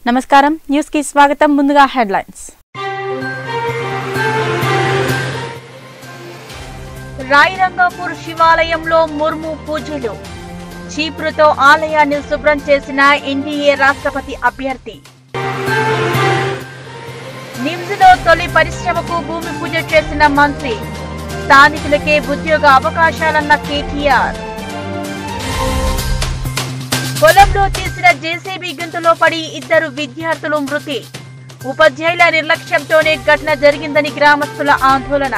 నమస్కారం న్యూస్ కి స్వాగతం ముందుగా హెడ్లైన్స్ రాయరంగాపూర్ శివాలయంలో ముర్ము పూజలు చీపురుతో ఆలయాన్ని శుభ్రం చేసిన ఎన్డీఏ రాష్ట్రపతి అభ్యర్థి నిమ్స్ లో తొలి పరిశ్రమకు భూమి పూజ చేసిన మంత్రి స్థానికులకే ఉద్యోగ అవకాశాలన్న కేటీఆర్ పొలంలో తీసిన జేసీబీ గుంతలో పడి ఇద్దరు విద్యార్థులు మృతి ఉపాధ్యాయుల నిర్లక్ష్యంతోనే ఘటన జరిగిందని గ్రామస్తుల ఆందోళన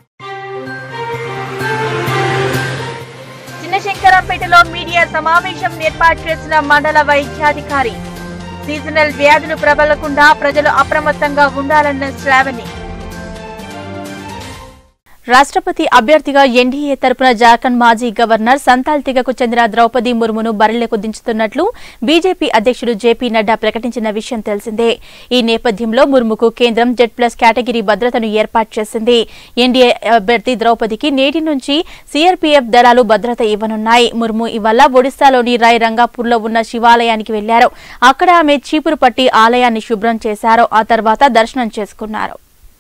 చిన్నశంకరంపేటలో మీడియా సమావేశం ఏర్పాటు చేసిన మండల వైద్యాధికారి సీజనల్ వ్యాధులు ప్రబలకుండా ప్రజలు అప్రమత్తంగా ఉండాలన్న శ్రావణి రాష్ట్రపతి అభ్యర్థిగా ఎన్డీఏ తరపున జార్ఖండ్ మాజీ గవర్నర్ సంతాల్ తెగకు చెందిన ద్రౌపది ముర్మును బరిలోకి దించుతున్నట్లు బీజేపీ అధ్యక్షుడు జేపీ నడ్డా ప్రకటించిన విషయం తెలిసిందే ఈ నేపథ్యంలో ముర్ముకు కేంద్రం జెడ్ ప్లస్ కేటగిరీ భద్రతను ఏర్పాటు చేసింది ఎన్డీఏ అభ్యర్థి ద్రౌపదికి నేటి నుంచి సీఆర్పీఎఫ్ దళాలు భద్రత ఇవ్వనున్నాయి ముర్ము ఇవాళ ఒడిశాలోని రాయ్ రంగాపూర్లో ఉన్న శివాలయానికి వెళ్లారు అక్కడ ఆమె చీపురు పట్టి ఆలయాన్ని శుభ్రం చేశారు ఆ తర్వాత దర్శనం చేసుకున్నారు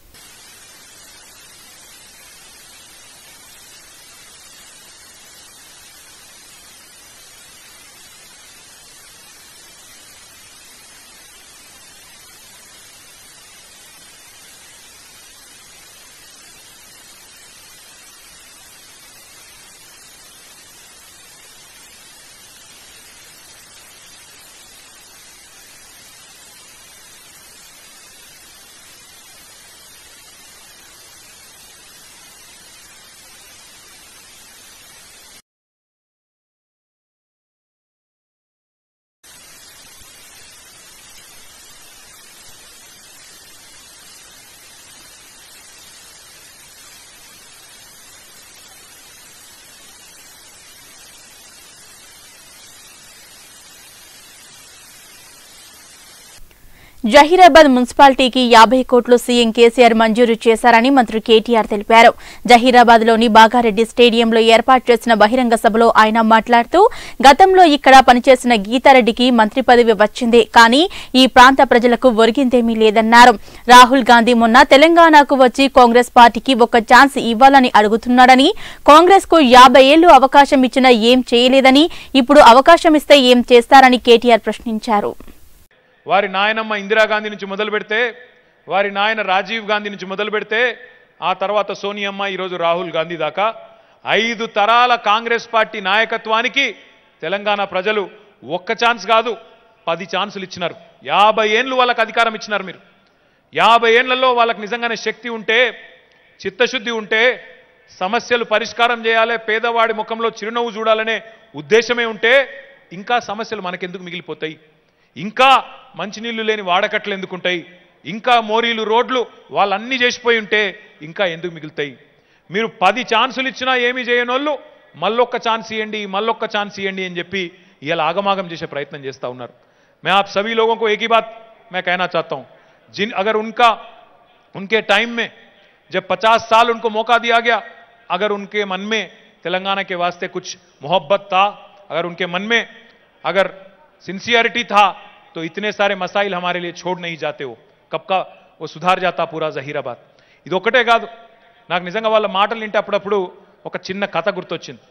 జహీరాబాద్ మున్సిపాలిటీకి యాభై కోట్లు సీఎం కేసీఆర్ మంజూరు చేశారని మంత్రి కేటీఆర్ తెలిపారు జహీరాబాద్ లోని బాగారెడ్డి స్టేడియంలో ఏర్పాటు చేసిన బహిరంగ సభలో ఆయన మాట్లాడుతూ గతంలో ఇక్కడ పనిచేసిన గీతారెడ్డికి మంత్రి పదవి వచ్చింది కానీ ఈ ప్రాంత ప్రజలకు ఒరిగిందేమీ లేదన్నారు రాహుల్ గాంధీ మొన్న తెలంగాణకు వచ్చి కాంగ్రెస్ పార్టీకి ఒక ఛాన్స్ ఇవ్వాలని అడుగుతున్నాడని కాంగ్రెస్ కు యాభై ఏళ్లు అవకాశం ఇచ్చినా ఏం చేయలేదని ఇప్పుడు అవకాశం ఇస్తే ఏం చేస్తారని కేటీఆర్ ప్రశ్నించారు వారి నాయనమ్మ ఇందిరాగాంధీ నుంచి మొదలు పెడితే వారి నాయన రాజీవ్ గాంధీ నుంచి మొదలు పెడితే ఆ తర్వాత సోనియమ్మ ఈరోజు రాహుల్ గాంధీ దాకా ఐదు తరాల కాంగ్రెస్ పార్టీ నాయకత్వానికి తెలంగాణ ప్రజలు ఒక్క ఛాన్స్ కాదు పది ఛాన్సులు ఇచ్చినారు యాభై ఏండ్లు వాళ్ళకి అధికారం ఇచ్చినారు మీరు యాభై ఏండ్లలో వాళ్ళకి నిజంగానే శక్తి ఉంటే చిత్తశుద్ధి ఉంటే సమస్యలు పరిష్కారం చేయాలి పేదవాడి ముఖంలో చిరునవ్వు చూడాలనే ఉద్దేశమే ఉంటే ఇంకా సమస్యలు మనకెందుకు మిగిలిపోతాయి ఇంకా మంచినీళ్లు లేని వాడకట్లు ఎందుకుంటాయి ఇంకా మోరీలు రోడ్లు వాళ్ళన్నీ చేసిపోయి ఉంటే ఇంకా ఎందుకు మిగులుతాయి మీరు పది ఛాన్సులు ఇచ్చినా ఏమీ చేయనోళ్ళు మళ్ళొక్క ఛాన్స్ ఇవ్వండి మళ్ళొక్క ఛాన్స్ ఇవ్వండి అని చెప్పి ఇలా ఆగమాగం చేసే ప్రయత్నం చేస్తూ ఉన్నారు मैं आप सभी लोगों को एक ही बात मैं कहना चाहता हूं जिन अगर उनका उनके टाइम में जब 50 साल उनको मौका दिया गया अगर उनके मन में तेलंगाना के वास्ते कुछ मोहब्बत था अगर उनके मन में अगर सिंसियरिटी था तो इतने सारे मसाइल हमारे लिए छोड़ नहीं जाते हो कब का वो सुधार जाता पूरा జహీరాబాద్ ఇది ఒక్కటే కాదు నాకు నిజంగా వాళ్ళ మాటలు వింటే అప్పుడప్పుడు ఒక చిన్న కథ గుర్తొచ్చింది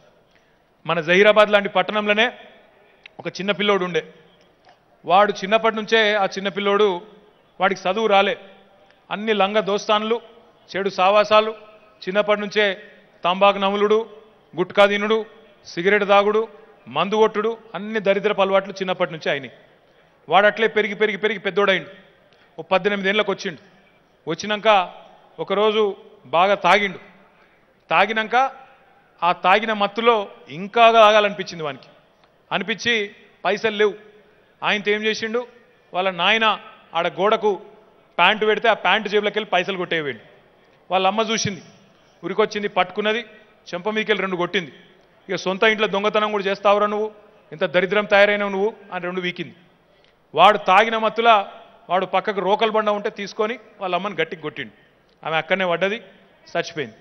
మన జహీరాబాద్ లాంటి పట్టణంలోనే ఒక చిన్న పిల్లోడు ఉండే వాడు చిన్నప్పటి నుంచే ఆ చిన్న పిల్లోడు వాడికి చదువు రాలే అన్ని లంగ దోస్తాన్లు చెడు సావాసాలు చిన్నప్పటి నుంచే తంబాకు నములుడు గుట్కా తినుడు సిగరెట్ తాగుడు మందు కొట్టుడు అన్ని దరిద్రపు అలవాట్లు చిన్నప్పటి నుంచే అయినాయి వాడు అట్లే పెరిగి పెరిగి పెరిగి పెద్దోడైండు ఓ పద్దెనిమిది ఏళ్ళకి వచ్చిండు వచ్చినాక ఒకరోజు బాగా తాగిండు తాగినాక ఆ తాగిన మత్తులో ఇంకా తాగాలనిపించింది వానికి అనిపించి పైసలు లేవు ఆయనతో ఏం చేసిండు వాళ్ళ నాయన ఆడ గోడకు ప్యాంటు పెడితే ఆ ప్యాంటు జేబులోకి వెళ్ళి పైసలు కొట్టేవేయండి వాళ్ళ అమ్మ చూసింది ఉరికొచ్చింది పట్టుకున్నది చెంప మీకెళ్ళి రెండు కొట్టింది ఇక సొంత ఇంట్లో దొంగతనం కూడా చేస్తావురా నువ్వు ఇంత దరిద్రం తయారైనవు నువ్వు అని రెండు వీకింది వాడు తాగిన మత్తులా వాడు పక్కకు రోకల్ బండ ఉంటే తీసుకొని వాళ్ళ అమ్మని గట్టికి కొట్టిండు ఆమె అక్కడనే పడ్డది చచ్చిపోయింది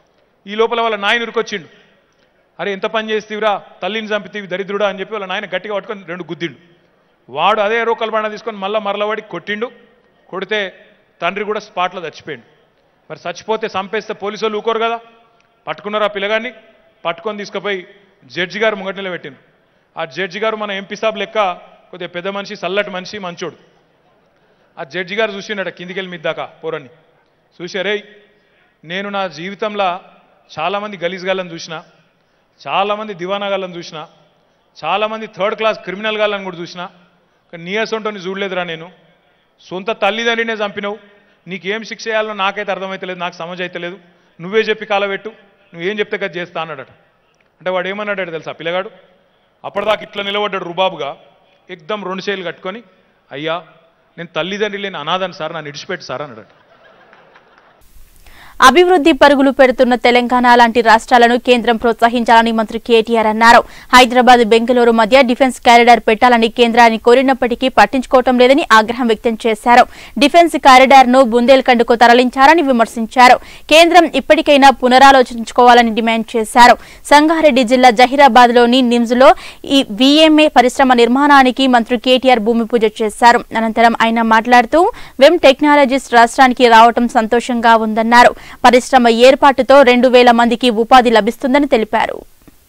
ఈ లోపల వాళ్ళ నాయన ఉరికొచ్చిండు అరే ఎంత పని చేస్తీవిరా తల్లిని చంపితీవి దరిద్రుడా అని చెప్పి వాళ్ళ నాయన గట్టిగా పట్టుకొని రెండు గుద్దిండు వాడు అదే రోకల్ బండ తీసుకొని మళ్ళా మరలవాడి కొట్టిండు కొడితే తండ్రి కూడా స్పాట్లో చచ్చిపోయిండు మరి చచ్చిపోతే చంపేస్తే పోలీసు వాళ్ళు ఊకోరు కదా పట్టుకున్నారు ఆ పిల్లగాన్ని పట్టుకొని తీసుకుపోయి జడ్జి గారు ముంగటిలో పెట్టిండు ఆ జడ్జి గారు మన ఎంపీ సాబ్ లెక్క కొద్దిగా పెద్ద మనిషి చల్లటి మనిషి మంచోడు ఆ జడ్జి గారు చూసిండట కిందికి వెళ్ళి మిద్దాకా పోరని చూసారే నేను నా జీవితంలో చాలామంది గలీజ్ గాళ్ళని చూసిన చాలామంది దివానా గాళ్ళని చూసిన చాలామంది థర్డ్ క్లాస్ క్రిమినల్ గాళ్ళని కూడా చూసిన కానీ నీ అసొంటోని చూడలేదురా నేను సొంత తల్లిదండ్రినే చంపినవు నీకేం శిక్ష చేయాలో నాకైతే అర్థమైతలేదు నాకు సమజ్ అయితలేదు నువ్వే చెప్పి కాలబెట్టు నువ్వేం చెప్తే కదా చేస్తా అన్నాడట అంటే వాడు ఏమన్నాడు తెలుసా పిల్లగాడు అప్పటిదాకా ఇట్లా నిలబడ్డాడు రుబాబుగా ఎక్దం రెండు చేతులు కట్టుకొని అయ్యా నేను తల్లిదండ్రి లేని అనాథని సార్ నన్ను ఇడిచిపెట్టి సార్ అన్నాడట అభివృద్ధి పరుగులు పెడుతున్న తెలంగాణ లాంటి రాష్ట్రాలను కేంద్రం ప్రోత్సహించాలని మంత్రి కేటీఆర్ అన్నారు హైదరాబాద్ బెంగళూరు మధ్య డిఫెన్స్ కారిడార్ పెట్టాలని కేంద్రాన్ని కోరినప్పటికీ పట్టించుకోవటం లేదని ఆగ్రహం వ్యక్తం చేశారు డిఫెన్స్ కారిడార్ ను బుందేల్ఖండ్కు తరలించారని విమర్శించారు కేంద్రం ఇప్పటికైనా పునరాలోచించుకోవాలని డిమాండ్ చేశారు సంగారెడ్డి జిల్లా జహీరాబాద్ లోని నిమ్స్ లో ఈ విఎంఏ పరిశ్రమ నిర్మాణానికి మంత్రి కేటీఆర్ భూమి పూజ చేశారు అనంతరం ఆయన మాట్లాడుతూ వెమ్ టెక్నాలజీస్ రాష్ట్రానికి రావటం సంతోషంగా ఉందన్నారు పరిశ్రమ ఏర్పాటుతో రెండు వేల మందికి ఉపాధి లభిస్తుందని తెలిపారు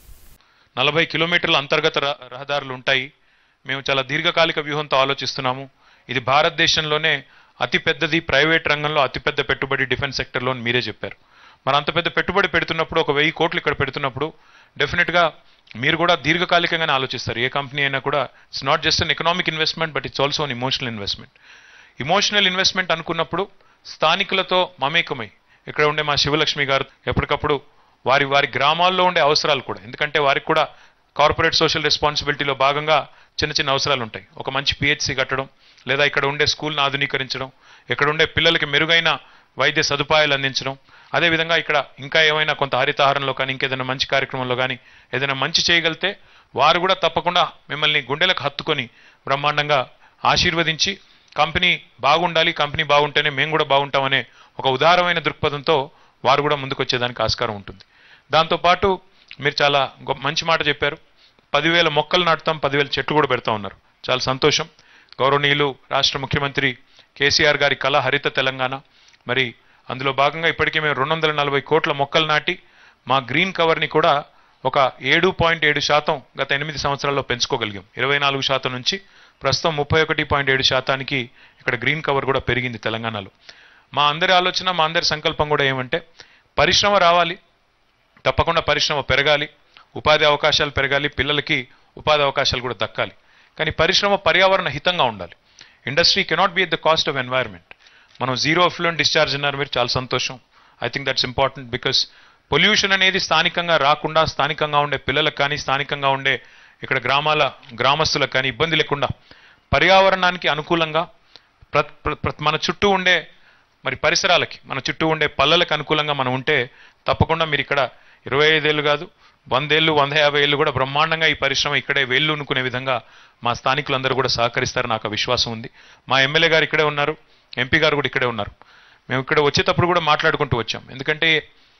నలభై కిలోమీటర్ల అంతర్గత ర- రహదారులు ఉంటాయి మేము చాలా దీర్ఘకాలిక వ్యూహంతో ఆలోచిస్తున్నాము ఇది భారతదేశంలోనే అతి పెద్దది ప్రైవేట్ రంగంలో అతిపెద్ద పెట్టుబడి డిఫెన్స్ సెక్టర్లో అని మీరే చెప్పారు మరి అంత పెద్ద పెట్టుబడి పెడుతున్నప్పుడు ఒక వెయ్యి కోట్లు ఇక్కడ పెడుతున్నప్పుడు డెఫినెట్గా మీరు కూడా దీర్ఘకాలికంగానే ఆలోచిస్తారు ఏ కంపెనీ అయినా కూడా it's not just an economic investment but it's also an emotional investment emotional investment అనుకున్నప్పుడు స్థానికులతో మమేకమై ఇక్కడ ఉండే మా శివలక్ష్మి గారు ఎప్పటికప్పుడు వారి వారి గ్రామాల్లో ఉండే అవసరాలు కూడా ఎందుకంటే వారికి కూడా కార్పొరేట్ సోషల్ రెస్పాన్సిబిలిటీలో భాగంగా చిన్న చిన్న అవసరాలు ఉంటాయి ఒక మంచి పిహెచ్సి కట్టడం లేదా ఇక్కడ ఉండే స్కూల్ను ఆధునీకరించడం ఇక్కడ ఉండే పిల్లలకి మెరుగైన వైద్య సదుపాయాలు అందించడం అదేవిధంగా ఇక్కడ ఇంకా ఏమైనా కొంత హరితహారంలో కానీ ఇంకేదైనా మంచి కార్యక్రమంలో కానీ ఏదైనా మంచి చేయగలిగితే వారు కూడా తప్పకుండా మిమ్మల్ని గుండెలకు హత్తుకొని బ్రహ్మాండంగా ఆశీర్వదించి కంపెనీ బాగుండాలి కంపెనీ బాగుంటేనే మేము కూడా బాగుంటామనే ఒక ఉదారమైన దృక్పథంతో వారు కూడా ముందుకు వచ్చేదానికి ఆస్కారం ఉంటుంది దాంతోపాటు మీరు చాలా గొప్ప మంచి మాట చెప్పారు పదివేల మొక్కలు నాటుతాం పదివేల చెట్లు కూడా పెడతా ఉన్నారు చాలా సంతోషం గౌరవనీయులు రాష్ట్ర ముఖ్యమంత్రి కేసీఆర్ గారి కళ హరిత తెలంగాణ మరి అందులో భాగంగా ఇప్పటికే మేము రెండు వందల నలభై కోట్ల మొక్కలు నాటి మా గ్రీన్ కవర్ని కూడా ఒక ఏడు పాయింట్ ఏడు శాతం గత ఎనిమిది సంవత్సరాల్లో పెంచుకోగలిగాం ఇరవై నాలుగు శాతం నుంచి ప్రస్తుతం ముప్పై ఒకటి పాయింట్ ఏడు శాతానికి ఇక్కడ గ్రీన్ కవర్ కూడా పెరిగింది తెలంగాణలో మా అందరి ఆలోచన మా అందరి సంకల్పం కూడా ఏమంటే పరిశ్రమ రావాలి తప్పకుండా పరిశ్రమ పెరగాలి ఉపాధి అవకాశాలు పెరగాలి పిల్లలకి ఉపాధి అవకాశాలు కూడా దక్కాలి కానీ పరిశ్రమ పర్యావరణ హితంగా ఉండాలి industry cannot be at the cost of environment మనం జీరో ఎఫ్లూయెంట్ డిశ్చార్జ్ అన్నారు మీరు చాలా సంతోషం I think that's important because pollution అనేది స్థానికంగా రాకుండా స్థానికంగా ఉండే పిల్లలకు కానీ స్థానికంగా ఉండే ఇక్కడ గ్రామాల గ్రామస్తులకు కానీ ఇబ్బంది లేకుండా పర్యావరణానికి అనుకూలంగా ప్ర- ప్ర- ప్ర- మన చుట్టూ ఉండే మరి పరిసరాలకి మన చుట్టూ ఉండే పల్లెలకు అనుకూలంగా మనం ఉంటే తప్పకుండా మీరు ఇక్కడ ఇరవై ఐదేళ్ళు కాదు వందేళ్ళు వంద యాభై ఏళ్ళు కూడా బ్రహ్మాండంగా ఈ పరిశ్రమ ఇక్కడే వేళ్ళు అనుకునే విధంగా మా స్థానికులందరూ కూడా సహకరిస్తారు నాకు ఆ విశ్వాసం ఉంది మా ఎమ్మెల్యే గారు ఇక్కడే ఉన్నారు ఎంపీ గారు కూడా ఇక్కడే ఉన్నారు మేము ఇక్కడ వచ్చేటప్పుడు కూడా మాట్లాడుకుంటూ వచ్చాం ఎందుకంటే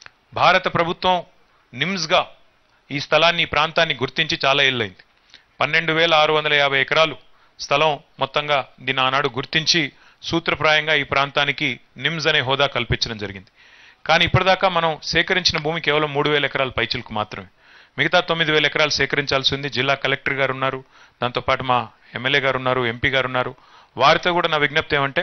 భారత ప్రభుత్వం నిమ్స్గా ఈ స్థలాన్ని ఈ ప్రాంతాన్ని గుర్తించి చాలా ఏళ్ళైంది పన్నెండు వేల ఆరు వందల యాభై ఎకరాలు స్థలం మొత్తంగా దీని ఆనాడు గుర్తించి సూత్రప్రాయంగా ఈ ప్రాంతానికి నిమ్స్ అనే హోదా కల్పించడం జరిగింది కానీ ఇప్పటిదాకా మనం సేకరించిన భూమి కేవలం మూడు వేల ఎకరాల పైచిలకు మాత్రమే మిగతా తొమ్మిది వేల ఎకరాలు సేకరించాల్సి ఉంది జిల్లా కలెక్టర్ గారు ఉన్నారు దాంతోపాటు మా ఎమ్మెల్యే గారు ఉన్నారు ఎంపీ గారు ఉన్నారు వారితో కూడా నా విజ్ఞప్తి ఏమంటే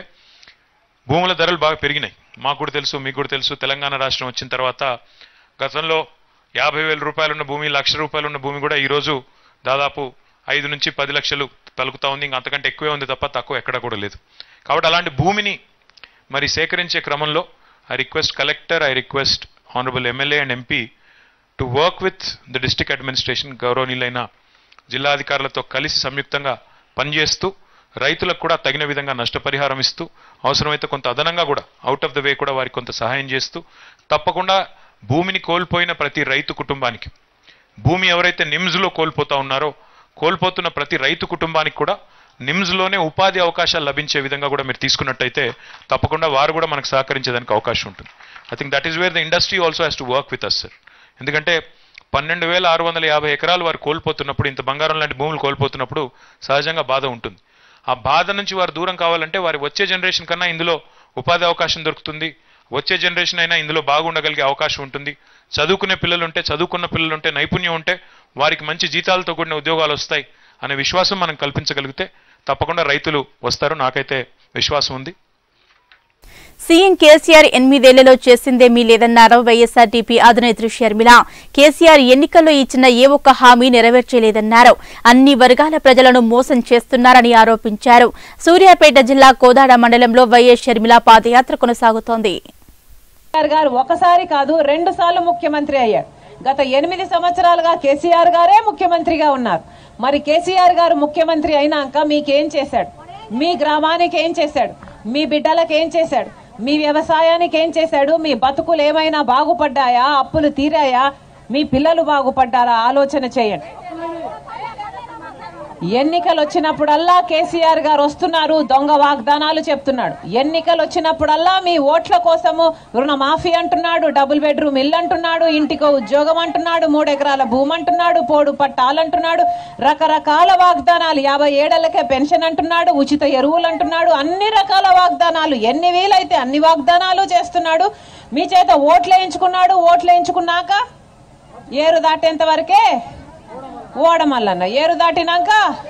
భూముల ధరలు బాగా పెరిగినాయి మాకు కూడా తెలుసు మీకు కూడా తెలుసు తెలంగాణ రాష్ట్రం వచ్చిన తర్వాత గతంలో యాభై వేల రూపాయలు ఉన్న భూమి లక్ష రూపాయలు ఉన్న భూమి కూడా ఈరోజు దాదాపు ఐదు నుంచి పది లక్షలు పలుకుతా ఉంది ఇంకా అంతకంటే ఎక్కువే ఉంది తప్ప తక్కువ ఎక్కడ కూడా లేదు కాబట్టి అలాంటి భూమిని మరి సేకరించే క్రమంలో I request collector I request honourable MLA and MP to work with the district administration గౌరవనీయులైన జిల్లాధికారులతో కలిసి సంయుక్తంగా పనిచేస్తూ రైతులకు కూడా తగిన విధంగా నష్టపరిహారం ఇస్తూ అవసరమైతే కొంత అదనంగా కూడా అవుట్ ఆఫ్ ద వే కూడా వారికి కొంత సహాయం చేస్తూ తప్పకుండా భూమిని కోల్పోయిన ప్రతి రైతు కుటుంబానికి భూమి ఎవరైతే నిమ్స్లో కోల్పోతా ఉన్నారో కోల్పోతున్న ప్రతి రైతు కుటుంబానికి కూడా నిమ్స్లోనే ఉపాధి అవకాశాలు లభించే విధంగా కూడా మీరు తీసుకున్నట్టయితే తప్పకుండా వారు కూడా మనకు సహకరించేదానికి అవకాశం ఉంటుంది I think that is where the industry also has to work with us sir ఎందుకంటే పన్నెండు వేల ఆరు వందల యాభై ఎకరాలు వారు కోల్పోతున్నప్పుడు ఇంత బంగారం లాంటి భూములు కోల్పోతున్నప్పుడు సహజంగా బాధ ఉంటుంది ఆ బాధ నుంచి వారు దూరం కావాలంటే వారి వచ్చే జనరేషన్ కన్నా ఇందులో ఉపాధి అవకాశం దొరుకుతుంది వచ్చే జనరేషన్ అయినా ఇందులో బాగుండగలిగే అవకాశం ఉంటుంది చదువుకునే పిల్లలు ఉంటే చదువుకున్న పిల్లలు ఉంటే నైపుణ్యం ఉంటే వారికి మంచి జీతాలతో కూడిన ఉద్యోగాలు వస్తాయి అనే విశ్వాసం మనం కల్పించగలిగితే తప్పకుండా రైతులు వస్తారు నాకైతే విశ్వాసం ఉంది సీఎం కేసీఆర్ ఎనిమిదేళ్లలో చేసిందేమీ లేదన్నారు వైఎస్ఆర్టీపీ అధినేత్రి షర్మిల కేసీఆర్ ఎన్నికల్లో ఇచ్చిన ఏ ఒక్క హామీ నెరవేర్చలేదన్నారు అన్ని వర్గాల ప్రజలను మోసం చేస్తున్నారని ఆరోపించారు సూర్యాపేట జిల్లా కోదాడ మండలంలో వైఎస్ షర్మిల పాదయాత్ర కొనసాగుతోంది కేసీఆర్ గారు ఒకసారి కాదు రెండు సార్లు ముఖ్యమంత్రి అయ్యాడు గత ఎనిమిది సంవత్సరాలుగా కేసీఆర్ గారే ముఖ్యమంత్రిగా ఉన్నారు మరి కేసీఆర్ గారు ముఖ్యమంత్రి అయినాక మీకేం చేశాడు మీ గ్రామానికి ఏం చేశాడు మీ బిడ్డలకు ఏం చేశాడు మీ వ్యవసాయానికి ఏం చేశాడు మీ బతుకులు ఏమైనా బాగుపడ్డాయా అప్పులు తీరాయా మీ పిల్లలు బాగుపడ్డారా ఆలోచన చేయండి ఎన్నికలు వచ్చినప్పుడల్లా కేసీఆర్ గారు వస్తున్నారు దొంగ వాగ్దానాలు చెప్తున్నాడు ఎన్నికలు వచ్చినప్పుడల్లా మీ ఓట్ల కోసము రుణమాఫీ అంటున్నాడు డబుల్ బెడ్రూమ్ ఇల్లు అంటున్నాడు ఇంటికో ఉద్యోగం అంటున్నాడు మూడెకరాల భూమి అంటున్నాడు పోడు పట్టాలంటున్నాడు రకరకాల వాగ్దానాలు యాభై ఏడలకే పెన్షన్ అంటున్నాడు ఉచిత ఎరువులు అంటున్నాడు అన్ని రకాల వాగ్దానాలు ఎన్ని వీలైతే అన్ని వాగ్దానాలు చేస్తున్నాడు మీ చేత ఓట్లు వేయించుకున్నాడు ఓట్లు వేయించుకున్నాక ఏరు దాటేంత వరకే ఓడమల్లన్న ఏరు దాటినాక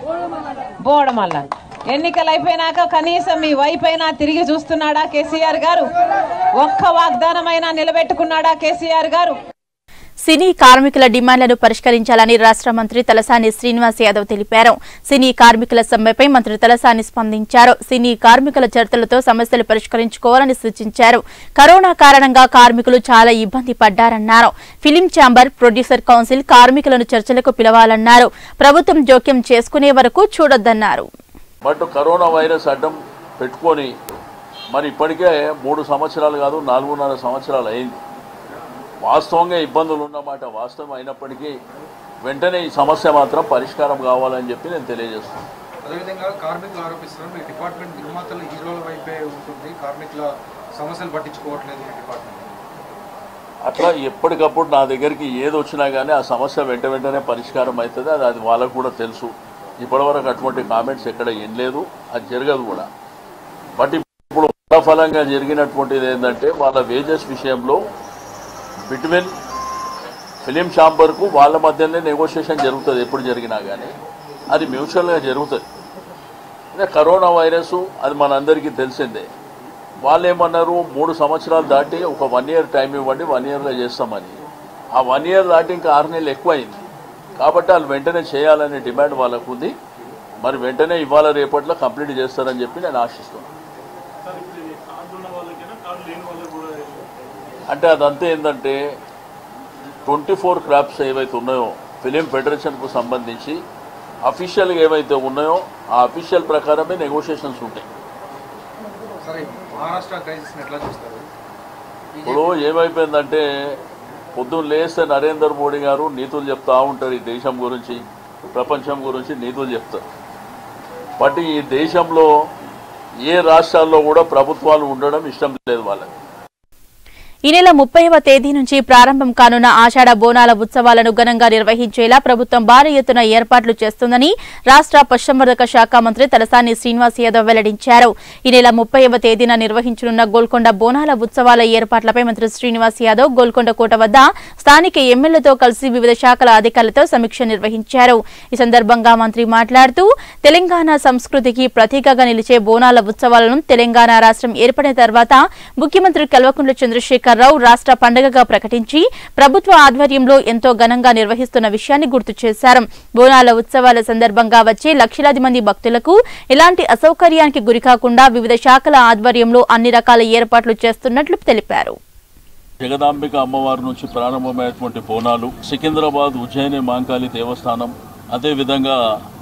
బోడమల్లన్న ఎన్నికలు అయిపోయినాక కనీసం మీ వైపైనా తిరిగి చూస్తున్నాడా కేసీఆర్ గారు ఒక్క వాగ్దానమైనా నిలబెట్టుకున్నాడా కేసీఆర్ గారు సినీ కార్మికుల డిమాండ్లను పరిష్కరించాలని రాష్ట్ర మంత్రి తలసాని శ్రీనివాస్ యాదవ్ తెలిపారు సినీ కార్మికుల సమ్మెపై మంత్రి తలసాని స్పందించారు సినీ కార్మికుల చర్చలతో సమస్యలు పరిష్కరించుకోవాలని సూచించారు కరోనా కారణంగా కార్మికులు చాలా ఇబ్బంది పడ్డారన్నారు ఫిలిం ఛాంబర్ ప్రొడ్యూసర్ కౌన్సిల్ కార్మికులను చర్చలకు పిలవాలన్నారు ప్రభుత్వం జోక్యం చేసుకునే వరకు చూడొద్దన్నారు బట్ కరోనా వైరస్ అడ్డం పెట్టుకొని మరి ఇప్పటికే మూడు సంవత్సరాలు కాదు నాలుగున్నర సంవత్సరాలు అయింది వాస్తవంగా ఇబ్బందులు ఉన్నమాట వాస్తవం అయినప్పటికీ వెంటనే ఈ సమస్య మాత్రం పరిష్కారం కావాలని చెప్పి నేను తెలియజేస్తున్నాను అదేవిధంగా కార్మికులు ఆరోపిస్తున్నారు మీ డిపార్ట్మెంట్ నిర్మాతలు హీరోల వైపే ఉంటుంది కార్మికుల సమస్యలు పట్టించుకోవట్లేదు మీ డిపార్ట్మెంట్ అట్లా ఎప్పటికప్పుడు నా దగ్గరికి ఏది వచ్చినా కానీ ఆ సమస్య వెంట వెంటనే పరిష్కారం అవుతుంది అది అది వాళ్ళకు కూడా తెలుసు ఇప్పటివరకు అటువంటి కామెంట్స్ ఎక్కడ ఏం లేదు అది జరగదు కూడా బట్ ఇప్పుడు ఫలంగా జరిగినటువంటిది ఏంటంటే వాళ్ళ వేజెస్ విషయంలో బిట్వీన్ ఫిలిం ఛాంబర్కు వాళ్ళ మధ్యనే నెగోషియేషన్ జరుగుతుంది ఎప్పుడు జరిగినా కానీ అది మ్యూచువల్గా జరుగుతుంది అదే కరోనా వైరస్ అది మనందరికీ తెలిసిందే వాళ్ళు ఏమన్నారు మూడు సంవత్సరాలు దాటి ఒక వన్ ఇయర్ టైం ఇవ్వండి వన్ ఇయర్లో చేస్తామని ఆ వన్ ఇయర్ దాటి ఇంకా ఆరు నెలలు ఎక్కువైంది కాబట్టి వాళ్ళు వెంటనే చేయాలనే డిమాండ్ వాళ్ళకు ఉంది మరి వెంటనే ఇవాళ రేపట్లో కంప్లీట్ చేస్తారని చెప్పి నేను ఆశిస్తున్నాను అంటే అదంతా ఏంటంటే ట్వంటీ ఫోర్ క్రాప్స్ ఏవైతే ఉన్నాయో ఫిలిం ఫెడరేషన్కు సంబంధించి అఫీషియల్గా ఏవైతే ఉన్నాయో ఆ అఫీషియల్ ప్రకారమే నెగోషియేషన్స్ ఉంటాయి సరే మహారాష్ట్ర క్రైసిస్ని ఎట్లా చూస్తారు ఇప్పుడు ఏమైపోయిందంటే పొద్దున్న లేస్తే నరేందర్ మోడీ గారు నీతులు చెప్తా ఉంటారు ఈ దేశం గురించి ప్రపంచం గురించి నీతులు చెప్తారు బట్ ఈ దేశంలో ఏ రాష్ట్రాల్లో కూడా ప్రభుత్వాలు ఉండడం ఇష్టం లేదు వాళ్ళకి ఈ నెల ముప్పైవ తేదీ నుంచి ప్రారంభం కానున్న ఆషాఢ బోనాల ఉత్సవాలను ఘనంగా నిర్వహించేలా ప్రభుత్వం భారీ ఎత్తున ఏర్పాట్లు చేస్తుందని రాష్ట్ర పశుసంవర్ధక శాఖ మంత్రి తలసాని శ్రీనివాస్ యాదవ్ వెల్లడించారు ఈ నెల ముప్పైవ తేదీన నిర్వహించనున్న గోల్కొండ బోనాల ఉత్సవాల ఏర్పాట్లపై మంత్రి శ్రీనివాస్ యాదవ్ గోల్కొండ కోట వద్ద స్థానిక ఎమ్మెల్యేతో కలిసి వివిధ శాఖల అధికారులతో సమీక్ష నిర్వహించారు ఈ సందర్భంగా మంత్రి మాట్లాడుతూ తెలంగాణ సంస్కృతికి ప్రతీకగా నిలిచే బోనాల ఉత్సవాలను తెలంగాణ రాష్ట్రం ఏర్పడిన తర్వాత ముఖ్యమంత్రి కల్వకుంట్ల చంద్రశేఖరరావు రాష్ట్ర పండుగగా ప్రకటించి ప్రభుత్వ ఆధ్వర్యంలో ఎంతో ఘనంగా నిర్వహిస్తున్న విషయాన్ని గుర్తు చేశారు బోనాల ఉత్సవాల సందర్భంగా వచ్చే లక్షలాది మంది భక్తులకు ఎలాంటి అసౌకర్యానికి గురికాకుండా వివిధ శాఖల ఆధ్వర్యంలో అన్ని రకాల ఏర్పాట్లు చేస్తున్నట్లు తెలిపారు జగదాంబిక అమ్మవారి నుంచి ప్రారంభమైనటువంటి బోనాలు సికింద్రాబాద్ ఉజ్జయిని మాంకాళి దేవస్థానం అదేవిధంగా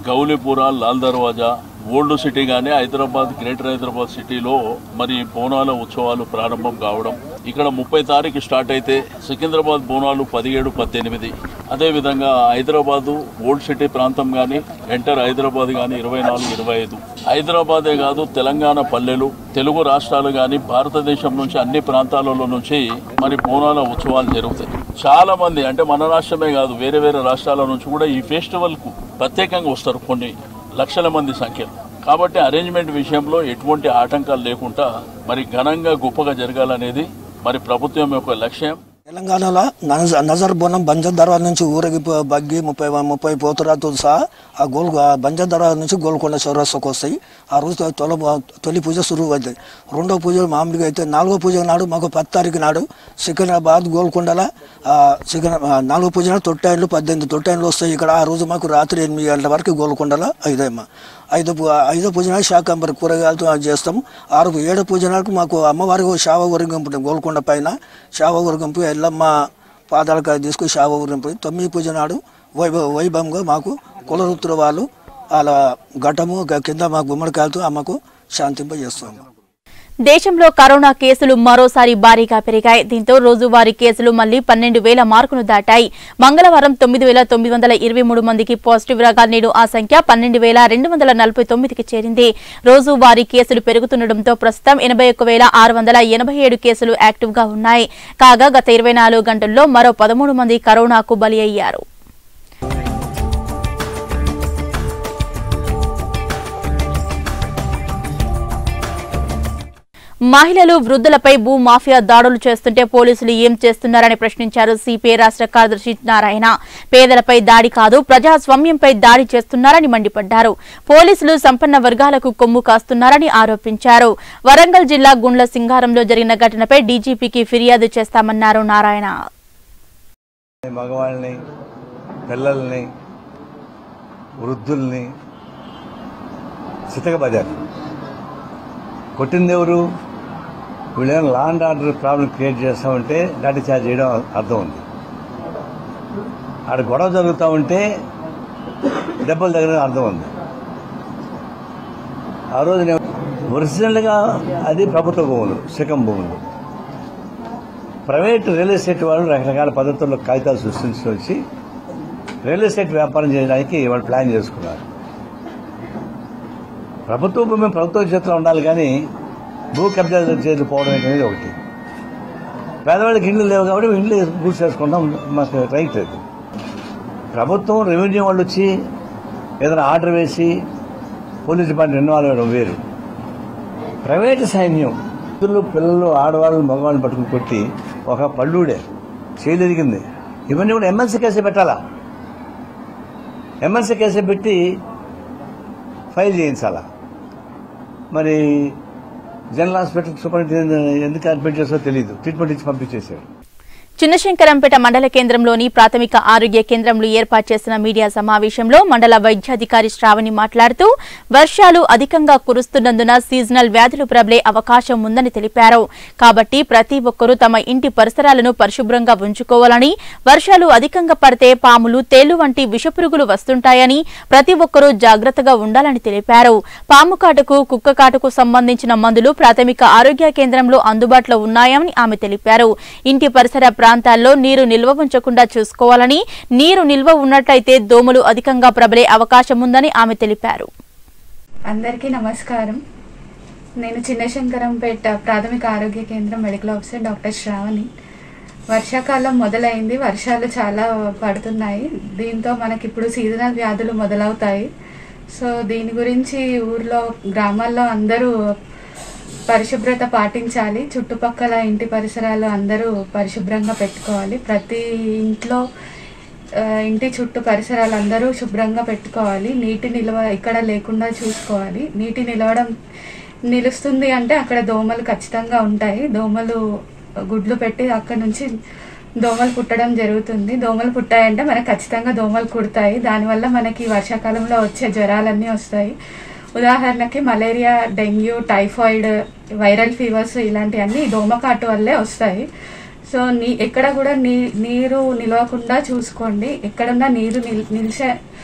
గౌలిపుర లాల్ దర్వాజా ఓల్డ్ సిటీ కానీ హైదరాబాద్ గ్రేటర్ హైదరాబాద్ సిటీలో మరి బోనాల ఉత్సవాలు ప్రారంభం కావడం ఇక్కడ ముప్పై తారీఖు స్టార్ట్ అయితే సికింద్రాబాద్ బోనాలు పదిహేడు పద్దెనిమిది అదేవిధంగా హైదరాబాదు ఓల్డ్ సిటీ ప్రాంతం కానీ ఎంటర్ హైదరాబాద్ కానీ ఇరవై నాలుగు ఇరవై ఐదు హైదరాబాదే కాదు తెలంగాణ పల్లెలు తెలుగు రాష్ట్రాలు కానీ భారతదేశం నుంచి అన్ని ప్రాంతాలలో నుంచి మరి బోనాల ఉత్సవాలు జరుగుతాయి చాలా మంది అంటే మన రాష్ట్రమే కాదు వేరే వేరే రాష్ట్రాల నుంచి కూడా ఈ ఫెస్టివల్ కు ప్రత్యేకంగా వస్తారు కొన్ని లక్షల మంది సంఖ్యలో కాబట్టి అరేంజ్మెంట్ విషయంలో ఎటువంటి ఆటంకాలు లేకుండా మరి ఘనంగా గొప్పగా జరగాలనేది మరి ప్రభుత్వం యొక్క లక్ష్యం తెలంగాణలో నజ- నజర్ బోనం బంజర్ దర్వాజ నుంచి ఊరికి పో- బగ్గి ముప్పై ముప్పై పోతురాతో సహా ఆ గోల్ ఆ బంజర్ దర్వాజ నుంచి గోల్కొండ చౌరస్తాకు వస్తాయి ఆ రోజు తొల తొలి పూజ సురువు అవుతుంది రెండో పూజ మామూలుగా అయితే నాలుగో పూజ నాడు మాకు పది తారీఖు నాడు సికింద్రాబాద్ గోల్కొండల ఆ, సికింద్రా ఆ, నాలుగో పూజ నాడు తొట్టైన్లు పద్దెనిమిది తొట్టైన్లు వస్తాయి ఇక్కడ ఆ రోజు మాకు రాత్రి ఎనిమిది గంటల వరకు గోల్కొండల ఐదమ్మ ఐదో పూ- ఐదో పూజ నాడు శాకంబరి కూరగాయలతో అది చేస్తాం ఆరు ఏడో పూజ నాడు మాకు అమ్మవారికి ఒక శావ ఊరిగింపు ఉంటుంది గోల్కొండ పైన శావ ఊరిగింపు ఎల్లమ్మ పాదాలకు తీసుకుని శావ ఊరింపు తొమ్మిది పూజ నాడు వైభవ వైభవంగా మాకు కులవృత్తుల వాళ్ళు అలా ఘటము గ- కింద మాకు గుమ్మడికాయలతో అమ్మకు శాంతింపజేస్తాము దేశంలో కరోనా కేసులు మరోసారి భారీగా పెరిగాయి దీంతో రోజువారీ కేసులు మళ్లీ పన్నెండు వేల మార్కును దాటాయి మంగళవారం తొమ్మిది వేల తొమ్మిది వందల ఇరవై మూడు మందికి పాజిటివ్ రాగా నేడు ఆ సంఖ్య పన్నెండు వేల రెండు వందల నలభై తొమ్మిదికి చేరింది రోజువారీ కేసులు పెరుగుతుండటంతో ప్రస్తుతం ఎనభై ఒక్క వేల ఆరు వందల ఎనభై ఏడు కేసులు యాక్టివ్ గా ఉన్నాయి కాగా గత ఇరవై నాలుగు గంటల్లో మరో పదమూడు మంది కరోనాకు బలి అయ్యారు మహిళలు వృద్ధులపై భూ మాఫియా దాడులు చేస్తుంటే పోలీసులు ఏం చేస్తున్నారని ప్రశ్నించారు సిపిఐ రాష్ట్ర కార్యదర్శి నారాయణ పేదలపై దాడి కాదు ప్రజాస్వామ్యంపై దాడి చేస్తున్నారని మండిపడ్డారు పోలీసులు సంపన్న వర్గాలకు కొమ్ము కాస్తున్నారని ఆరోపించారు వరంగల్ జిల్లా గుండ్ల సింగారంలో జరిగిన ఘటనపై డీజీపీకి ఫిర్యాదు చేస్తామన్నారు నారాయణ మగవాళ్ళని పిల్లల్ని వృద్ధుల్ని చితకబడ్డారు కొట్టింది ఎవరు వీళ్ళేమైనా law and order problem create చేస్తామంటే లాఠీ చార్జ్ చేయడం అర్థం ఉంది ఆడ గొడవ జరుగుతూ ఉంటే దెబ్బలు తగ్గడం అర్థం ఉంది ఆ రోజు నేను ఒరిజినల్గా అది ప్రభుత్వ భూములు శకం భూములు ప్రైవేట్ రియల్ ఎస్టేట్ వాళ్ళు రకరకాల పద్ధతుల్లో కాగితాలు సృష్టించి వచ్చి రియల్ ఎస్టేట్ వ్యాపారం చేయడానికి వాళ్ళు ప్లాన్ చేసుకున్నారు ప్రభుత్వ భూమి ప్రభుత్వ చేతిలో ఉండాలి కానీ భూ కబ్జా చేతులు పోవడం అనేది ఒకటి పేదవాళ్ళకి ఇండ్లు లేవు కాబట్టి ఇండ్లు పూర్తి చేసుకుంటాం మాకు రైట్ లేదు ప్రభుత్వం రెవెన్యూ వాళ్ళు వచ్చి ఏదైనా ఆర్డర్ వేసి పోలీస్ డిపార్ట్మెంట్ ఇన్వాల్వ్ అవ్వడం వేరు ప్రైవేట్ సైన్యం పిల్లలు పిల్లలు ఆడవాళ్ళు మగవాళ్ళని పట్టుకుని కొట్టి ఒక పళ్ళుడే చేయలేదిగింది ఇవన్నీ కూడా ఎమ్మెల్సీ కేసే పెట్టాలా ఎమ్మెల్సీ కేసే పెట్టి ఫైల్ చేయించాలా మరి జనరల్ హాస్పిటల్ సూపరింటెండెంట్ ఎందుకు అడ్మిట్ చేస్తారో తెలియదు ట్రీట్మెంట్ ఇచ్చి పంపించేశారు చిన్నశంకరంపేట మండల కేంద్రంలోని ప్రాథమిక ఆరోగ్య కేంద్రంలో ఏర్పాటు చేసిన మీడియా సమావేశంలో మండల వైద్యాధికారి శ్రావణి మాట్లాడుతూ వర్షాలు అధికంగా కురుస్తున్నందున సీజనల్ వ్యాధులు ప్రబలే అవకాశం ఉందని తెలిపారు కాబట్టి ప్రతి ఒక్కరూ తమ ఇంటి పరిసరాలను పరిశుభ్రంగా ఉంచుకోవాలని వర్షాలు అధికంగా పడితే పాములు తేళ్లు వంటి విషపురుగులు వస్తుంటాయని ప్రతి ఒక్కరూ జాగ్రత్తగా ఉండాలని తెలిపారు పాము కాటుకు కుక్క కాటుకు సంబంధించిన మందులు ప్రాథమిక ఆరోగ్య కేంద్రంలో అందుబాటులో ఉన్నాయని ఆమె తెలిపారు ఇంటి పరిసర ప్రాంతాల్లో నీరు నిల్వ ఉంచకుండా చూసుకోవాలని నీరు నిల్వ ఉన్నట్లయితే దోమలు అధికంగా ప్రబలే అవకాశం ఉందని ఆమె తెలిపారు అందరికీ నమస్కారం నేను చిన్నశంకరంపేట ప్రాథమిక ఆరోగ్య కేంద్రం మెడికల్ ఆఫీసర్ డాక్టర్ శ్రావణి వర్షాకాలం మొదలైంది వర్షాలు చాలా పడుతున్నాయి దీంతో మనకి ఇప్పుడు సీజనల్ వ్యాధులు మొదలవుతాయి సో దీని గురించి ఊర్లో గ్రామాల్లో అందరూ పరిశుభ్రత పాటించాలి చుట్టుపక్కల ఇంటి పరిసరాలు అందరూ పరిశుభ్రంగా పెట్టుకోవాలి ప్రతి ఇంట్లో ఆ, ఇంటి చుట్టూ పరిసరాలు అందరూ శుభ్రంగా పెట్టుకోవాలి నీటి నిల్వ ఇక్కడ లేకుండా చూసుకోవాలి నీటి నిలవడం నిలుస్తుంది అంటే అక్కడ దోమలు ఖచ్చితంగా ఉంటాయి దోమలు గుడ్లు పెట్టి అక్కడ నుంచి దోమలు పుట్టడం జరుగుతుంది దోమలు పుట్టాయంటే మనకు ఖచ్చితంగా దోమలు కుడతాయి దానివల్ల మనకి వర్షాకాలంలో వచ్చే జ్వరాలన్నీ వస్తాయి ఉదాహరణకి malaria dengue typhoid viral fevers ఇలాంటివన్నీ దోమకాటు వల్లే వస్తాయి సో నీ ఎక్కడ కూడా నీ నీరు నిలవకుండా చూసుకోండి ఎక్కడున్నా నీరు నిల్ నిలిచే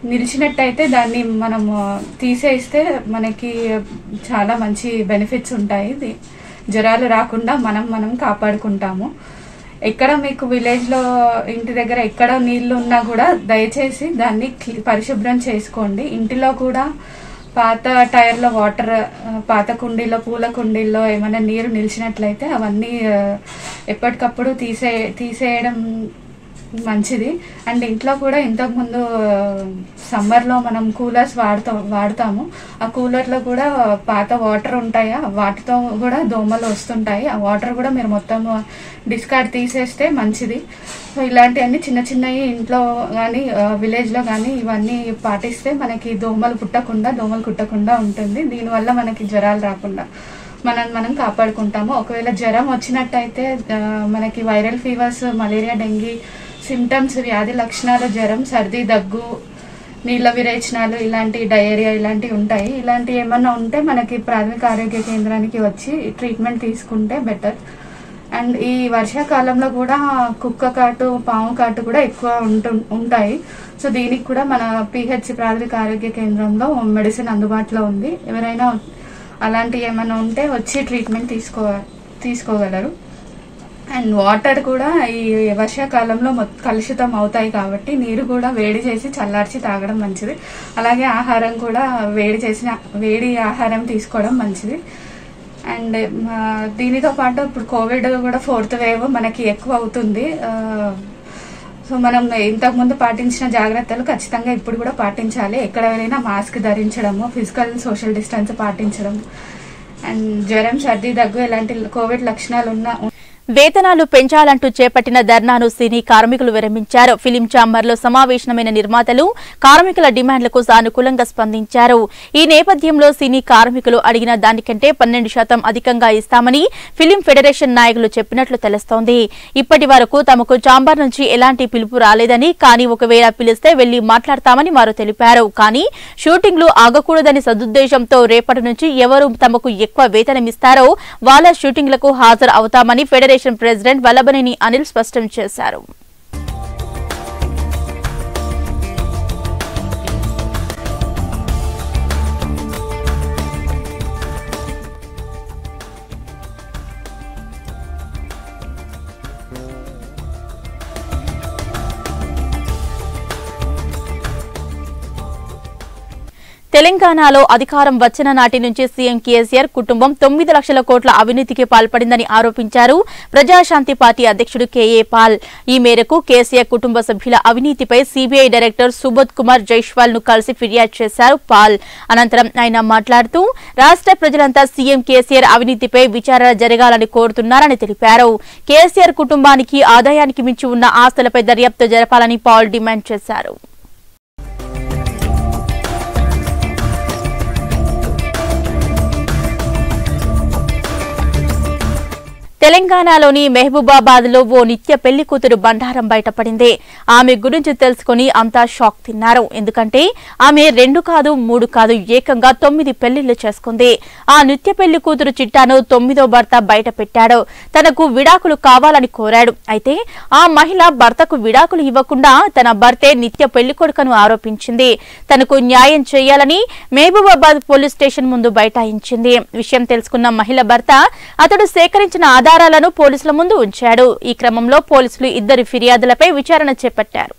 నిలిచినట్టయితే దాన్ని మనం ఆ, తీసేస్తే మనకి చాలా మంచి బెనిఫిట్స్ ఉంటాయి ఇది జ్వరాలు రాకుండా మనం మనం కాపాడుకుంటాము ఎక్కడ మీకు విలేజ్లో ఇంటి దగ్గర ఎక్కడ నీళ్లు ఉన్నా కూడా దయచేసి దాన్ని క్లి- పరిశుభ్రం చేసుకోండి ఇంటిలో కూడా పాత టైర్లో వాటర్ ఆ, పాత కుండీలో పూల కుండీల్లో ఏమైనా నీరు నిలిచినట్లయితే అవన్నీ ఆ, ఎప్పటికప్పుడు తీసే తీసేయడం మంచిది అండ్ ఇంట్లో కూడా ఇంతకుముందు సమ్మర్లో మనం కూలర్స్ వాడుతాం వాడతాము ఆ కూలర్లో కూడా పాత వాటర్ ఉంటాయా వాటితో కూడా దోమలు వస్తుంటాయి ఆ వాటర్ కూడా మీరు మొత్తం డిస్కార్డ్ తీసేస్తే మంచిది సో ఇలాంటివన్నీ చిన్న చిన్నవి ఇంట్లో కానీ విలేజ్లో కానీ ఇవన్నీ పాటిస్తే మనకి దోమలు పుట్టకుండా దోమలు కుట్టకుండా ఉంటుంది దీనివల్ల మనకి జ్వరాలు రాకుండా మనం మనం కాపాడుకుంటాము ఒకవేళ జ్వరం వచ్చినట్టయితే ఆ, మనకి viral fevers malaria dengue symptoms వ్యాధి లక్షణాలు జ్వరం సర్ది దగ్గు నీళ్ళ విరేచనాలు ఇలాంటి డయేరియా ఇలాంటివి ఉంటాయి ఇలాంటి ఏమన్నా ఉంటే మనకి ప్రాథమిక ఆరోగ్య కేంద్రానికి వచ్చి ట్రీట్మెంట్ తీసుకుంటే బెటర్ అండ్ ఈ వర్షాకాలంలో కూడా కుక్క కాటు పాము కాటు కూడా ఎక్కువ ఉంటు ఉంటాయి సో దీనికి కూడా మన పిహెచ్ ప్రాథమిక ఆరోగ్య కేంద్రంలో మెడిసిన్ అందుబాటులో ఉంది ఎవరైనా అలాంటి ఏమైనా ఉంటే వచ్చి ట్రీట్మెంట్ తీసుకో తీసుకోగలరు అండ్ వాటర్ కూడా ఈ వర్షాకాలంలో మొత్తం కలుషితం అవుతాయి కాబట్టి నీరు కూడా వేడి చేసి చల్లార్చి తాగడం మంచిది అలాగే ఆహారం కూడా వేడి చేసిన వేడి ఆహారం తీసుకోవడం మంచిది అండ్ ఆ, దీనితో పాటు ఇప్పుడు కోవిడ్ కూడా ఫోర్త్ వేవ్ మనకి ఎక్కువ అవుతుంది ఆ, సో మనం ఇంతకుముందు పాటించిన జాగ్రత్తలు ఖచ్చితంగా ఇప్పుడు కూడా పాటించాలి ఎక్కడ వెళ్ళినా మాస్క్ ధరించడము ఫిజికల్ సోషల్ డిస్టెన్స్ పాటించడం అండ్ జ్వరం సర్ది దగ్గు ఇలాంటి కోవిడ్ లక్షణాలు ఉన్న వేతనాలు పెంచాలంటూ చేపట్టిన ధర్నాను సినీ కార్మికులు విరమించారు ఫిలిం ఛాంబర్లో సమావేశమైన నిర్మాతలు కార్మికుల డిమాండ్లకు సానుకూలంగా స్పందించారు ఈ నేపథ్యంలో సినీ కార్మికులు అడిగిన దానికంటే పన్నెండు శాతం అధికంగా ఇస్తామని ఫిలిం ఫెడరేషన్ నాయకులు చెప్పినట్లు తెలుస్తోంది ఇప్పటి వరకు తమకు ఛాంబర్ నుంచి ఎలాంటి పిలుపు రాలేదని కానీ ఒకవేళ పిలిస్తే వెళ్లి మాట్లాడతామని వారు తెలిపారు కానీ షూటింగ్లు ఆగకూడదని సదుద్దేశంతో రేపటి నుంచి ఎవరు తమకు ఎక్కువ వేతనం ఇస్తారో వాళ్ళ షూటింగ్లకు హాజరు అవుతామని ఫెడరేషన్ ప్రెసిడెంట్ వల్లభనేని అనిల్ స్పష్టం చేశారు తెలంగాణలో అధికారం వచ్చిన నాటి నుంచి సీఎం కేసీఆర్ కుటుంబం తొమ్మిది లక్షల కోట్ల అవినీతికి పాల్పడిందని ఆరోపించారు ప్రజాశాంతి పార్టీ అధ్యక్షుడు కేఏ పాల్ ఈ మేరకు కేసీఆర్ కుటుంబ సభ్యుల అవినీతిపై సీబీఐ డైరెక్టర్ సుబోధ్ కుమార్ జైష్వాల్ ను కలిసి ఫిర్యాదు చేశారు పాల్ అనంతరం ఆయన మాట్లాడుతూ రాష్ట్ర ప్రజలంతా సీఎం కేసీఆర్ అవినీతిపై విచారణ జరగాలని కోరుతున్నారని తెలిపారు కేసీఆర్ కుటుంబానికి ఆదాయానికి మించి ఉన్న ఆస్తులపై దర్యాప్తు జరపాలని పాల్ డిమాండ్ చేశారు తెలంగాణలోని మహబూబాబాద్ లో ఓ నిత్య పెళ్లి కూతురు బండారం బయటపడింది ఆమె గురించి తెలుసుకుని అంతా షాక్ తిన్నారు ఎందుకంటే ఆమె రెండు కాదు మూడు కాదు ఏకంగా తొమ్మిది పెళ్లిళ్లు చేసుకుంది ఆ నిత్య పెళ్లి కూతురు చిట్టాను తొమ్మిదో భర్త బయట పెట్టాడు తనకు విడాకులు కావాలని కోరాడు అయితే ఆ మహిళ భర్తకు విడాకులు ఇవ్వకుండా తన భర్తే నిత్య పెళ్లి కొడుకను ఆరోపించింది తనకు న్యాయం చేయాలని మహబూబాబాద్ పోలీస్ స్టేషన్ ముందు బైఠాయించింది విషయం తెలుసుకున్న మహిళ భర్త అతడు సేకరించిన ఆధారాలను పోలీసుల ముందు ఉంచాడు ఈ క్రమంలో పోలీసులు ఇద్దరి ఫిర్యాదులపై విచారణ చేపట్టారు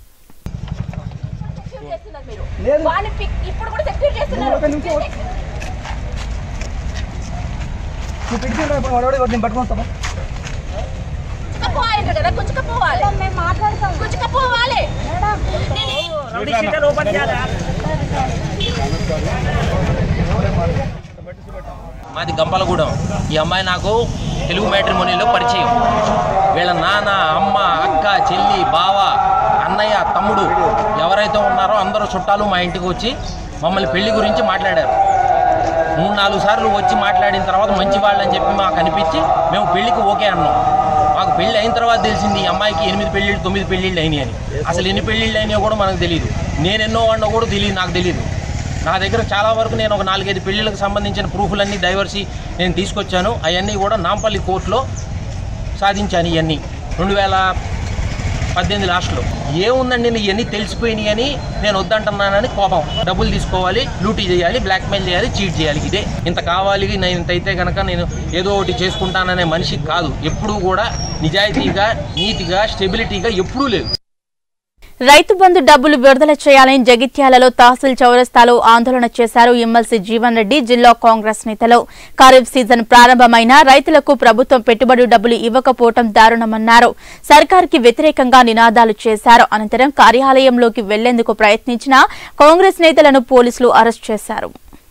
మాది గంపలగూడెం ఈ అమ్మాయి నాకు తెలుగు మ్యాట్రిమోనీలో పరిచయం వీళ్ళ నాన్న అమ్మ అక్క చెల్లి బావ అన్నయ్య తమ్ముడు ఎవరైతే ఉన్నారో అందరూ చుట్టాలు మా ఇంటికి వచ్చి మమ్మల్ని పెళ్లి గురించి మాట్లాడారు మూడు నాలుగు సార్లు వచ్చి మాట్లాడిన తర్వాత మంచి వాళ్ళని చెప్పి మాకు అనిపించి మేము పెళ్లికి ఓకే అన్నాం మాకు పెళ్లి అయిన తర్వాత తెలిసింది ఈ అమ్మాయికి ఎనిమిది పెళ్ళిళ్ళు తొమ్మిది పెళ్ళిళ్ళు అయినాయి అని అసలు ఎన్ని పెళ్ళిళ్ళు అయినాయో కూడా మనకు తెలియదు నేను ఎన్నో వాడినో కూడా తెలియదు నాకు తెలియదు నా దగ్గర చాలా వరకు నేను ఒక నాలుగైదు పెళ్ళిళ్ళకి సంబంధించిన ప్రూఫ్లన్నీ డైవర్సీ నేను తీసుకొచ్చాను అవన్నీ కూడా నాంపల్లి కోర్టులో సాధించాను ఇవన్నీ రెండు వేల పద్దెనిమిది లాస్ట్లో ఏముందండి నీ ఇవన్నీ తెలిసిపోయినాయి అని నేను వద్దంటున్నానని కోపం డబ్బులు తీసుకోవాలి లూటీ చేయాలి బ్లాక్మెయిల్ చేయాలి చీట్ చేయాలి ఇదే ఇంత కావాలి నేను ఇంత అయితే కనుక నేను ఏదో ఒకటి చేసుకుంటాననే మనిషి కాదు ఎప్పుడూ కూడా నిజాయితీగా నీతిగా స్టెబిలిటీగా ఎప్పుడూ లేదు రైతు బంధు డబ్బులు విడుదల చేయాలని జగిత్యాలలో తహసీల్ చౌరస్తాలో ఆందోళన చేశారు ఎమ్మెల్సీ జీవన్ రెడ్డి జిల్లా కాంగ్రెస్ నేతలు ఖరీఫ్ సీజన్ ప్రారంభమైన రైతులకు ప్రభుత్వం పెట్టుబడి డబ్బులు ఇవ్వకపోవడం దారుణమన్నారు సర్కార్కి వ్యతిరేకంగా నినాదాలు చేశారు అనంతరం కార్యాలయంలోకి వెళ్లేందుకు ప్రయత్నించిన కాంగ్రెస్ నేతలను పోలీసులు అరెస్ట్ చేశారు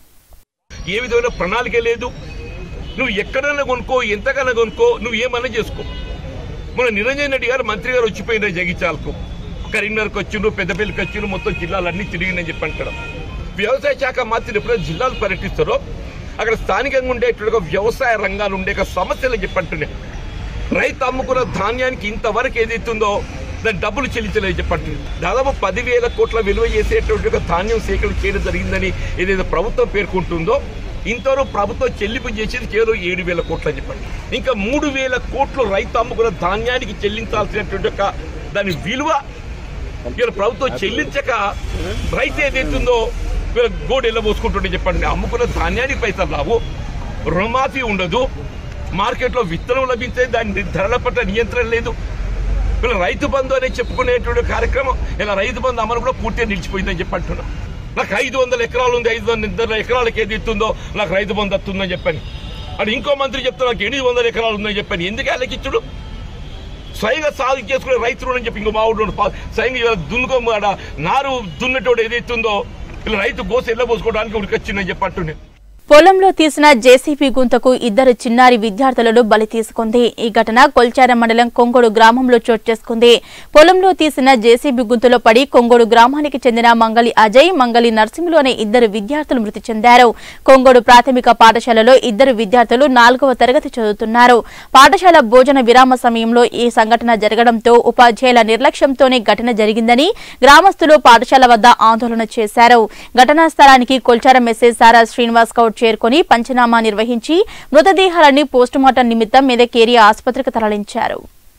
ఏ విధమైన ప్రణాళిక లేదు నువ్వు ఎక్కడన్నా కొనుక్కో ఎంతకన్నా కొనుక్కో నువ్వు ఏమన్నా చేసుకో మన నిరంజన్ రెడ్డి గారు మంత్రి గారు వచ్చిపోయిన జగిత్యాలకు కరీంనగర్కి వచ్చిండ్రు పెద్దపల్లికి వచ్చిండ్రు మొత్తం జిల్లాలన్నీ తిరిగిందని చెప్పి అంటారు వ్యవసాయ శాఖ మంత్రి ఎప్పుడైనా జిల్లాలు పర్యటిస్తారో అక్కడ స్థానికంగా ఉండేటువంటి వ్యవసాయ రంగాలు ఉండే ఒక సమస్యలు చెప్పంటున్నాయి రైతు అమ్ముకున్న ధాన్యానికి ఇంతవరకు ఏదైతుందో దాని డబ్బులు చెల్లించలేదు చెప్పండి దాదాపు పదివేల కోట్ల విలువ చేసేటువంటి ఒక ధాన్యం సేకరణ చేయడం జరిగిందని ఏదైతే ప్రభుత్వం పేర్కొంటుందో ఇంతవరకు ప్రభుత్వం చెల్లింపు చేసేది కేవలం ఏడు వేల కోట్లు అని చెప్పండి ఇంకా మూడు వేల కోట్లు రైతు అమ్ముకున్న ధాన్యానికి చెల్లించాల్సినటువంటి ఒక దాని విలువ ఇలా ప్రభుత్వం చెల్లించక రైతు ఏదైతుందో వీళ్ళ గోడు వెళ్ళబోసుకుంటుంటే చెప్పండి అమ్ముకున్న ధాన్యానికి పైసలు రావు రుణమాఫీ ఉండదు మార్కెట్లో విత్తనం లభించే దాని ధరల పట్ల నియంత్రణ లేదు వీళ్ళ రైతు బంధు అనేది చెప్పుకునేటువంటి కార్యక్రమం ఇలా రైతు బంధు అమలు కూడా పూర్తిగా నిలిచిపోయిందని చెప్పి అంటున్నా నాకు ఐదు వందల ఎకరాలు ఉంది ఐదు వందల ఎకరాలకు ఏది ఇస్తుందో నాకు రైతు బంధు వస్తుందని చెప్పాను అని ఇంకో మంత్రి చెప్తా నాకు ఎనిమిది వందల ఎకరాలు ఉందని చెప్పాను ఎందుకు అలకిచ్చుడు స్వయంగా సాగు చేసుకునే రైతులు అని చెప్పి ఇంకో మావుడు స్వయంగా ఇవాళ దున్నుకో ఆడ నారు దున్నటోడు ఏదైతుందో ఇలా రైతు గోస ఎల్లబోసుకోవడానికి ఉడికొచ్చిందని చెప్పి అంటుండే పొలంలో తీసిన జేసీబీ గుంతకు ఇద్దరు చిన్నారి విద్యార్థులను బలి తీసుకుంది ఈ ఘటన కొల్చారం మండలం కొంగోడు గ్రామంలో చోటు చేసుకుంది పొలంలో తీసిన జేసీబీ గుంతలో పడి కొంగోడు గ్రామానికి చెందిన మంగళి అజయ్ మంగళి నర్సింహులు అనే ఇద్దరు విద్యార్థులు మృతి చెందారు కొంగోడు ప్రాథమిక పాఠశాలలో ఇద్దరు విద్యార్థులు నాలుగవ తరగతి చదువుతున్నారు పాఠశాల భోజన విరామ సమయంలో ఈ సంఘటన జరగడంతో ఉపాధ్యాయుల నిర్లక్ష్యంతోనే ఘటన జరిగిందని గ్రామస్తులు పాఠశాల వద్ద ఆందోళన చేశారు ఘటనా స్థలానికి కొల్చారం ఎస్ఐ సారా శ్రీనివాస్ గౌడ్ చేరుకుని పంచనామా నిర్వహించి మృతదేహాలని పోస్టుమార్టం నిమిత్తం మెదక్ ఏరియా ఆసుపత్రికి తరలించారు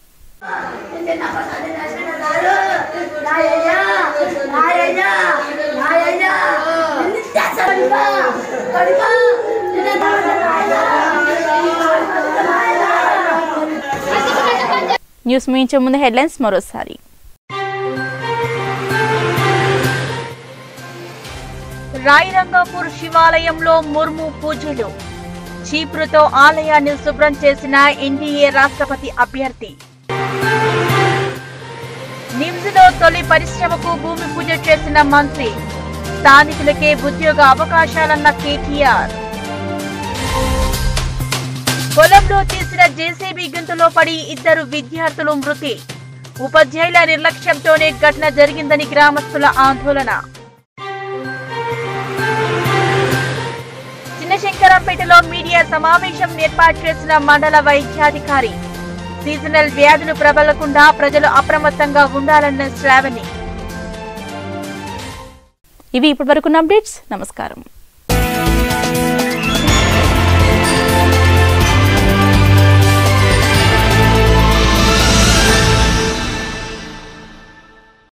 న్యూస్ ముగించే ముందు హెడ్లైన్స్ మరోసారి రాయరంగాపూర్ శివాలయంలో ముర్ము పూజలు చీపురుతో ఆలయాన్ని శుభ్రం చేసిన ఎన్డీఏ రాష్ట్రపతి అభ్యర్థి నిమ్స్ లో తొలి పరిశ్రమకు భూమి పూజ చేసిన మంత్రి స్థానికులకే ఉద్యోగ అవకాశాలన్న కేటీఆర్ పొలంలో తీసిన జేసీబీ గుంతలో పడి ఇద్దరు విద్యార్థులు మృతి ఉపాధ్యాయుల నిర్లక్ష్యంతోనే ఘటన జరిగిందని గ్రామస్తుల ఆందోళన చిన్నశంకరంపేటలో మీడియా సమావేశం ఏర్పాటు చేసిన మండల వైద్యాధికారి సీజనల్ వ్యాధులు ప్రబలకుండా ప్రజలు అప్రమత్తంగా ఉండాలన్న శ్రావణి ఇవి ఇప్పటివరకు అప్డేట్స్ నమస్కారం